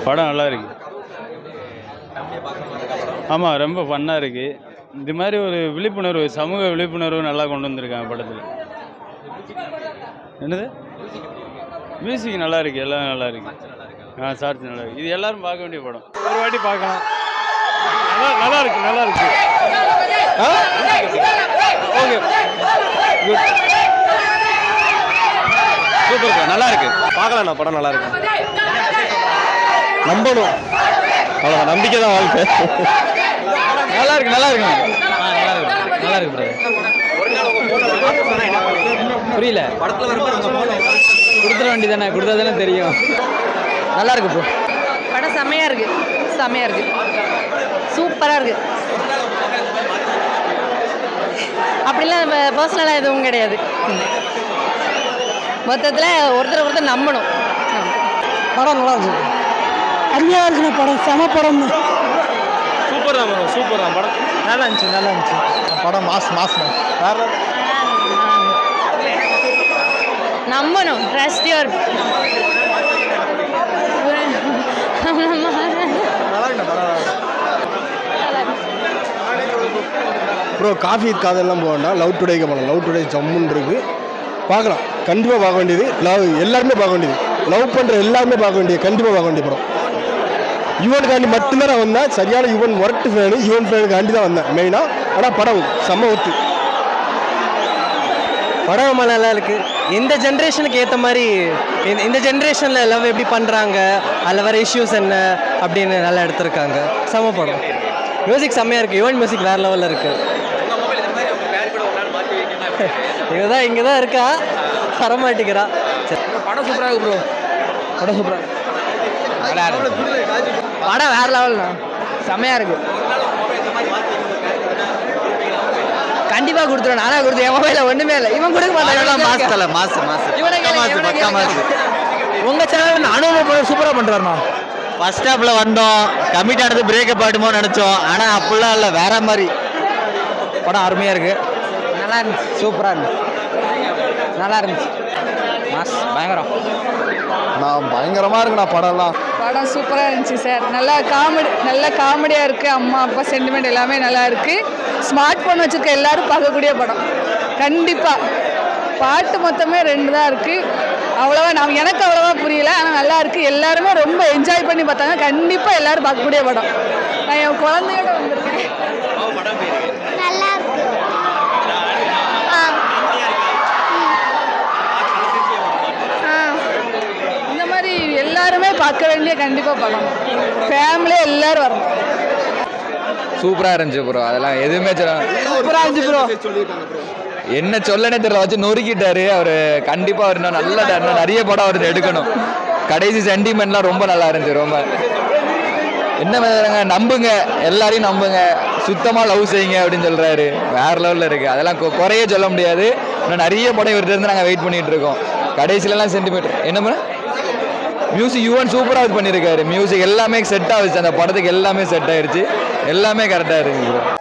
படம் நல்லா இருக்கு ஆமாம் ரொம்ப ஃபன்னாக இருக்குது இது மாதிரி ஒரு விழிப்புணர்வு சமூக விழிப்புணர்வு நல்லா கொண்டு வந்திருக்காங்க படத்தில் என்னது மியூசிக் நல்லா இருக்கு எல்லாம் நல்லா இருக்கு ஆ சார்ஜ் நல்லா இருக்கு இது எல்லாரும் பார்க்க வேண்டிய படம் ஒரு வாட்டி பார்க்கலாம் நல்லா நல்லா இருக்கு நல்லா இருக்கு ஓகே குட் சூப்பர் நல்லா இருக்கு பார்க்கலாண்ணா படம் நல்லா இருக்கு நம்பணும் அவ்வளோதான் நம்பிக்கை தான் வாழ்க்கை நல்லா இருக்கு நல்லா இருக்கு நல்லா இருக்கு நல்லா இருக்கு புரியல கொடுத்துட வேண்டி தானே கொடுத்தா தானே தெரியும் நல்லா இருக்கு ப்ரோ படம் செம்மையாக இருக்குது செம்மையாக இருக்குது சூப்பராக இருக்குது அப்படிலாம் பர்சனலாக எதுவும் கிடையாது மொத்தத்தில் ஒருத்தர் ஒருத்தர் நம்பணும் படம் நல்லா இருக்கு அருமையாக இருக்குண்ணே படம் செம படம் சூப்பர் தான் ப்ரோ சூப்பர் தான் படம் நல்லா இருந்துச்சு நல்லா இருந்துச்சு படம் மாஸ் மாஸ் வேற நம்பணும் ட்ரஸ்ட் யுவர் ப்ரோ காஃபி காதெல்லாம் போக வேண்டாம் லவ் டுடேக்கு போகலாம் லவ் டுடே ஜம்முன்னு இருக்கு பார்க்கலாம் கண்டிப்பாக பார்க்க வேண்டியது லவ் எல்லாருமே பார்க்க வேண்டியது லவ் பண்ணுற எல்லாருமே பார்க்க வேண்டியது கண்டிப்பாக பார்க்க வேண்டிய படம் யுவனுக்காண்டி மட்டும்தான் நான் வந்தேன் சரியான யுவன் ஒர்ட்டு ஃபேனு யுவன் ஃபேனுக்காண்டி தான் வந்தேன் மெயினாக ஆனால் படம் செம்ம ஒத்து படம் ரொம்ப நல்லா இருக்கு இந்த ஜென்ரேஷனுக்கு ஏற்ற மாதிரி இந்த- இந்த ஜென்ரேஷனில் லவ் எப்படி பண்ணுறாங்க அதில் வர இஷ்யூஸ் என்ன அப்படின்னு நல்லா எடுத்திருக்காங்க செம படம் மியூசிக் செம்மையாக இருக்குது யுவன் மியூசிக் வேறு லெவலில் இருக்குது இங்கே தான் இங்கே தான் இருக்கா வரமாட்டேங்கிறா சரி படம் சூப்பராக இருக்கு ப்ரோ படம் சூப்பராக படம் வேறு லெவல்ண்ணா செம்மையாக இருக்குது கண்டிப்பாக கொடுத்துருவேன் நானாக கொடுத்து என் மொபைலில் ஒன்றுமே இல்லை இவன் கொடுக்க மாட்டான் மாசு மாசு இவனை கேளு, மாசு இவனை பக்கா கேளு. மாசு உங்கள் சேனல் அனுபவம் சூப்பராக பண்ணுறாருண்ணா ஃபர்ஸ்ட் ஹாப்ல வந்தோம் கமிட் ஆனது பிரேக்கப் ஆடுமோ நினைச்சோம் ஆனா அப்படிலாம் இல்ல வேற மாதிரி படம் அருமையாக இருக்கு நல்லா இருந்துச்சு சூப்பராக இருந்துச்சு நல்லா இருந்துச்சு மாஸ் பயங்கரம் நான் பயங்கரமாக இருக்குண்ணா படம்லாம் படம் சூப்பராக இருந்துச்சு சார் நல்லா காமெடி நல்ல காமெடியாக இருக்குது அம்மா அப்பா சென்டிமெண்ட் எல்லாமே நல்லா இருக்குது ஸ்மார்ட் ஃபோன் வச்சுருக்க எல்லாரும் பார்க்கக்கூடிய படம் கண்டிப்பாக பாட்டு மொத்தமே ரெண்டு தான் இருக்குது அவ்வளோவா நான் எனக்கு அவ்வளோவா புரியல ஆனால் நல்லா இருக்குது எல்லாருமே ரொம்ப என்ஜாய் பண்ணி பார்த்தாங்க கண்டிப்பாக எல்லாரும் பார்க்கக்கூடிய படம் நான் என் குழந்தையோட வந்திருக்கேன் நல்லா இருக்கு ஆ ஆ இந்த மாதிரி எல்லாருமே பார்க்க வேண்டிய கண்டிப்பாக படம் ஃபேமிலியாக எல்லாரும் வரணும் சூப்பரா இருந்துச்சு ப்ரோ அதெல்லாம் எதுவுமே சூப்பராக இருந்துச்சு ப்ரோ என்ன சொல்லனே தெரியல வச்சு நொறுக்கிட்டாரு அவரு கண்டிப்பா அவர் இன்னும் நல்ல இன்னும் நிறைய படம் அவர் எடுக்கணும் கடைசி சென்டிமெண்ட்லாம் ரொம்ப நல்லா இருந்துச்சு ரொம்ப என்ன பண்ணுறாங்க நம்புங்க எல்லாரையும் நம்புங்க சுத்தமா லவ் செய்யுங்க அப்படின்னு சொல்றாரு வேற லெவல்ல இருக்கு அதெல்லாம் கொ- குறைய சொல்ல முடியாது இன்னும் நிறைய படம் இவர்கிட்ட இருந்து நாங்கள் வெயிட் பண்ணிட்டு இருக்கோம் கடைசிலலாம் சென்டிமீட்டர் என்ன பண்ண மியூசிக் யுவன் சூப்பராக இது பண்ணியிருக்காரு மியூசிக் எல்லாமே செட் ஆகுச்சு அந்த படத்துக்கு எல்லாமே செட் ஆயிருச்சு எல்லாமே கரெக்டாக இருக்கு bro.